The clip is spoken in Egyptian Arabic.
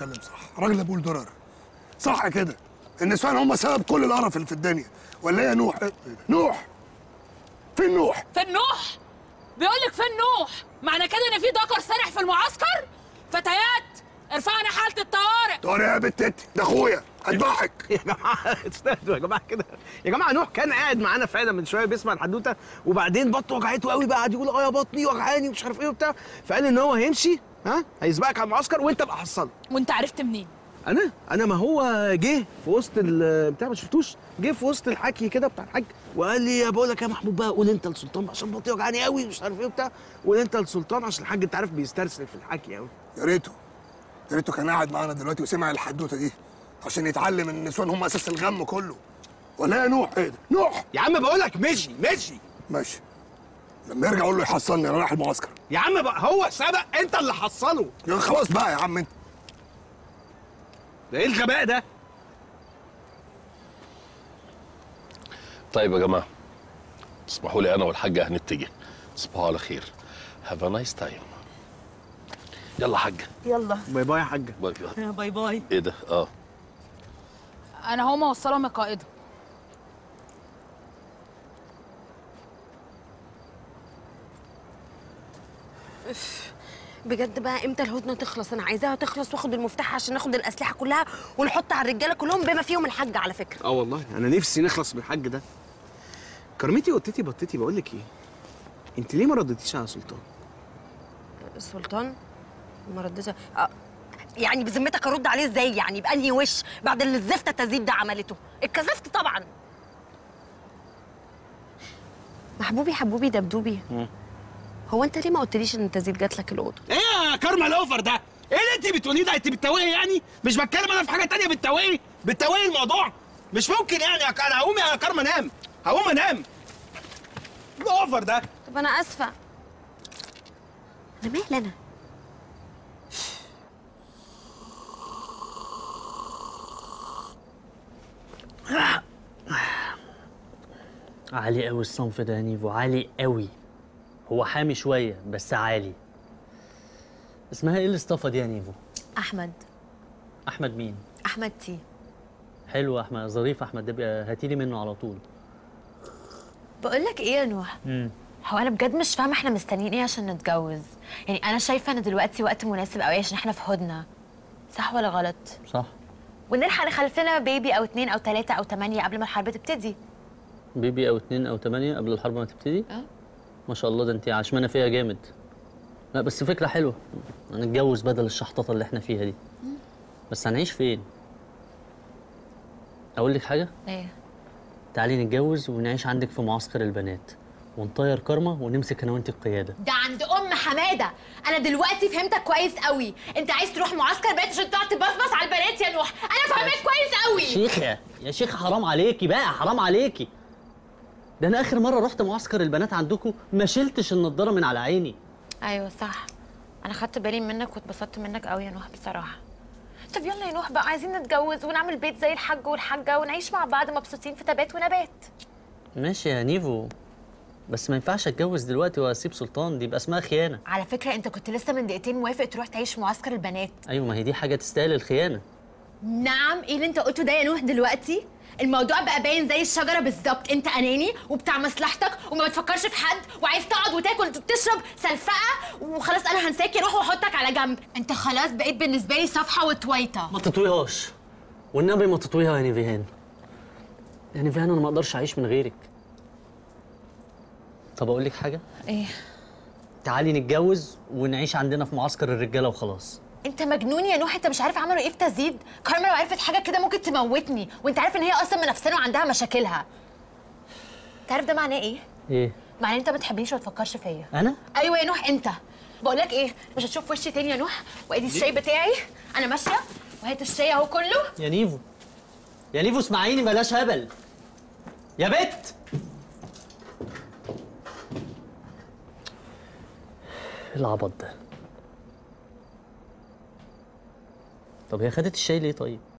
بيتكلم صح راجل ابو درر صح كده النسوان هم سبب كل القرف اللي في الدنيا ولا يا نوح نوح فين نوح فين نوح بيقول لك فين نوح معنى كده ان في ذكر سارح في المعسكر فتيات ارفعنا حاله الطوارئ طارق يا بنت انت ده اخويا هذبحك يا جماعه استهدوا يا جماعه كده يا جماعه نوح كان قاعد معانا فعلا من شويه بيسمع الحدوته وبعدين بطنه وجعته قوي بقى قعد يقول اه يا بطني وجعاني ومش عارف ايه وبتاع فقال ان هو هيمشي ها هيسبقك على المعسكر وانت بقى حصله وانت عرفت منين انا انا ما هو جه في وسط ال- بتاع ما شفتوش جه في وسط الحكي كده بتاع الحاج وقال لي يا بقول لك يا محمود بقى قول انت للسلطان بقى عشان بطني وجعاني قوي مش عارف ايه وبتاع قول انت للسلطان عشان الحاج انت عارف بيسترسل في الحكي قوي يا ريته يا ريته كان قاعد معانا دلوقتي وسمع الحدوته دي عشان يتعلم ان النسوان هم اساس الغم كله ولا يا نوح ايه ده نوح يا عم بقول لك مشي مشي ماشي لما يرجع اقول له يحصلني انا رايح المعسكر يا عم بقى هو سبق انت اللي حصله يا خلاص بقى يا عم انت ده ايه الغباء ده طيب يا جماعه اسمحوا لي انا والحاجه هنتجه تصبحوا على خير هاف ا نايس تايم يلا حاجه يلا باي باي يا حاجه باي باي باي باي ايه ده اه انا هقوم اوصلهم القائده بجد بقى امتى الهدنه تخلص انا عايزاها تخلص واخد المفتاح عشان ناخد الاسلحه كلها ونحط على الرجاله كلهم بما فيهم الحاج على فكره اه والله انا نفسي نخلص من الحاج ده كرمتي قطتي بطتي بقول لك ايه انت ليه ما ردتيش على سلطان السلطان ما ردتش آه. يعني بذمتك ارد عليه ازاي يعني بانهي وش بعد اللي الزفته تزيد ده عملته اتكسفت طبعا محبوبي حبوبي دبدوبي هو انت ليه ما قلتليش ان تزيد جات لك الاوضه ايه يا كارما الاوفر ده ايه اللي انت بتقوليه ده انت بتتوهي يعني مش بتكلم انا في حاجه تانية بتتوهي بتتوهي الموضوع مش ممكن يعني يا كارما هقوم يا كارما انام هقوم انام الاوفر ده طب انا اسفه انا مالي انا عالي قوي الصنف ده يا نيفو عالي قوي هو حامي شويه بس عالي اسمها ايه الاصطفه دي يا نيفو احمد احمد مين احمد تي حلو احمد ظريف احمد ده بقى هاتيلي منه على طول بقول لك ايه يا نوح امم هو انا بجد مش فاهمه احنا مستنيين ايه عشان نتجوز يعني انا شايفه ان دلوقتي وقت مناسب قوي عشان احنا في هدنه صح ولا غلط صح ونلحق نخلف لنا بيبي او اتنين او تلاته او تمانية قبل ما الحرب تبتدي بيبي او اتنين او تمانية قبل الحرب ما تبتدي اه. ما شاء الله ده انت عشمانه فيها جامد لا بس فكره حلوه هنتجوز بدل الشحططه اللي احنا فيها دي بس هنعيش فين اقول لك حاجه ايه تعالي نتجوز ونعيش عندك في معسكر البنات ونطير كارما ونمسك انا وانت القياده ده عند ام حماده انا دلوقتي فهمتك كويس قوي انت عايز تروح معسكر بنات عشان تقعد تبصبص على البنات يا نوح انا فاهمك كويس قوي شيخة يا شيخة حرام عليكي بقى حرام عليكي ده انا اخر مره رحت معسكر البنات عندكم ما شلتش النضاره من على عيني ايوه صح انا خدت بالي منك واتبسطت منك قوي يا نوح بصراحه طب يلا يا نوح بقى عايزين نتجوز ونعمل بيت زي الحاج والحاجه ونعيش مع بعض مبسوطين في تبات ونبات ماشي يا نيفو بس ما ينفعش اتجوز دلوقتي واسيب سلطان دي يبقى اسمها خيانه على فكره انت كنت لسه من دقيقتين موافق تروح تعيش في معسكر البنات ايوه ما هي دي حاجه تستاهل الخيانه نعم ايه اللي انت قلته ده يا نوح دلوقتي الموضوع بقى باين زي الشجره بالظبط انت اناني وبتاع مصلحتك وما بتفكرش في حد وعايز تقعد وتاكل وتشرب سلفقه وخلاص انا هنساك روح واحطك على جنب انت خلاص بقيت بالنسبه لي صفحه وتويته ما تطويهاش والنبي ما تطويها يا نيفيهان يا نيفيهان انا ما اقدرش اعيش من غيرك طب اقول لك حاجه ايه تعالي نتجوز ونعيش عندنا في معسكر الرجاله وخلاص انت مجنون يا نوح انت مش عارف عملوا ايه في تزيد كارما لو عرفت حاجه كده ممكن تموتني وانت عارف ان هي اصلا منافسانه وعندها مشاكلها انت عارف ده معناه ايه ايه معناه انت ما تحبنيش وما تفكرش فيا انا ايوه يا نوح انت بقول لك ايه مش هتشوف وشي تاني يا نوح وادي الشاي بتاعي انا ماشيه وهات الشاي اهو كله يا نيفو يا نيفو اسمعيني بلاش هبل يا بت إيه العبط ده طب هي خدت الشاي ليه طيب